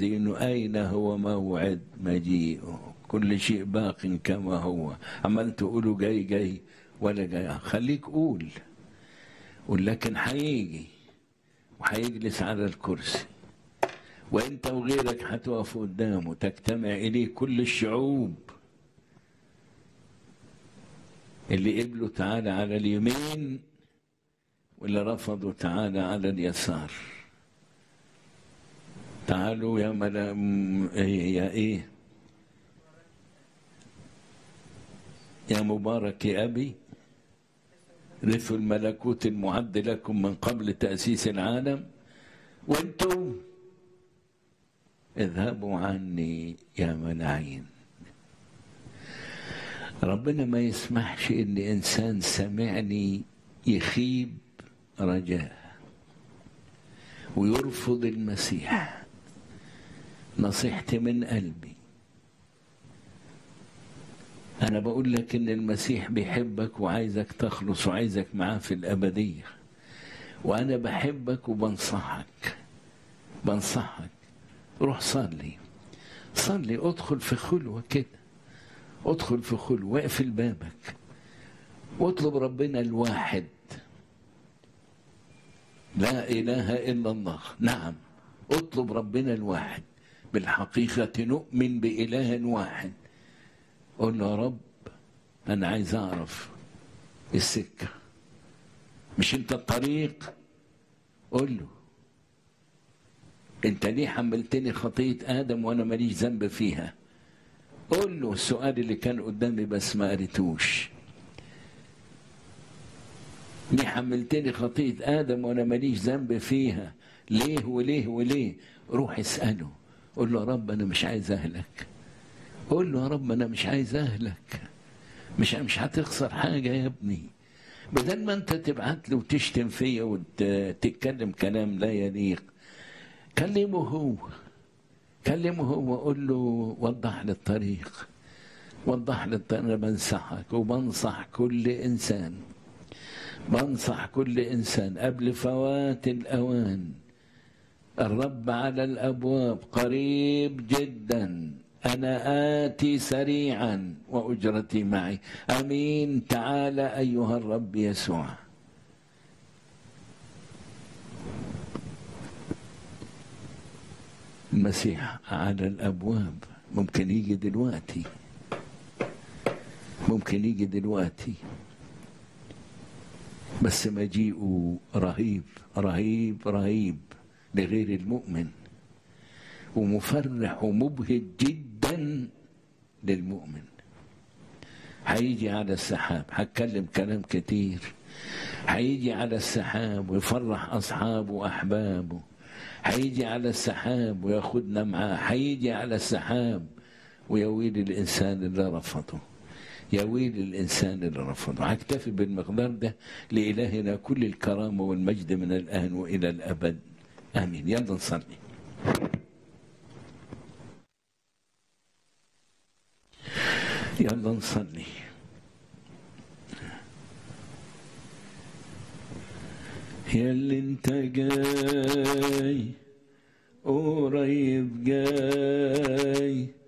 حزين أين هو موعد مجيئه كل شيء باق كما هو عمال تقولوا جاي جاي ولا جاي خليك قول قول لكن هيجي وهيجلس على الكرسي وانت وغيرك هتقف قدامه تجتمع اليه كل الشعوب اللي قبلوا تعالى على اليمين واللي رفضوا تعالى على اليسار تعالوا يا ملا يا ايه يا مبارك يا ابي رثوا الملكوت المعد لكم من قبل تاسيس العالم وانتم اذهبوا عني يا ملاعين ربنا ما يسمحش ان انسان سمعني يخيب رجاه ويرفض المسيح نصيحتي من قلبي انا بقول لك ان المسيح بيحبك وعايزك تخلص وعايزك معاه في الابديه وانا بحبك وبنصحك بنصحك روح صلي صلي ادخل في خلوه كده ادخل في خلوه واقفل بابك واطلب ربنا الواحد لا اله الا الله نعم اطلب ربنا الواحد بالحقيقه نؤمن باله واحد قول له يا رب انا عايز اعرف السكه مش انت الطريق قول له انت ليه حملتني خطيه ادم وانا ماليش ذنب فيها قول له السؤال اللي كان قدامي بس ما قريتوش ليه حملتني خطيه ادم وانا ماليش ذنب فيها ليه وليه وليه روح اساله قول له يا رب انا مش عايز اهلك قول له يا رب انا مش عايز اهلك مش مش هتخسر حاجه يا ابني بدل ما انت تبعت له وتشتم فيا وتتكلم كلام لا يليق كلمه هو كلمه هو قول له وضح لي الطريق وضح لي الطريق انا بنصحك وبنصح كل انسان بنصح كل انسان قبل فوات الاوان الرب على الابواب قريب جدا انا اتي سريعا واجرتي معي امين تعالى ايها الرب يسوع المسيح على الابواب ممكن يجي دلوقتي ممكن يجي دلوقتي بس مجيئه رهيب رهيب رهيب لغير المؤمن ومفرح ومبهج جدا للمؤمن هيجي على السحاب هتكلم كلام كتير هيجي على السحاب ويفرح اصحابه واحبابه هيجي على السحاب وياخدنا معاه هيجي على السحاب ويا ويل الانسان اللي رفضه يا ويل الانسان اللي رفضه هكتفي بالمقدار ده لالهنا كل الكرامه والمجد من الان والى الابد امين يلا نصلي يلا نصلي يا اللي انت جاي قريب جاي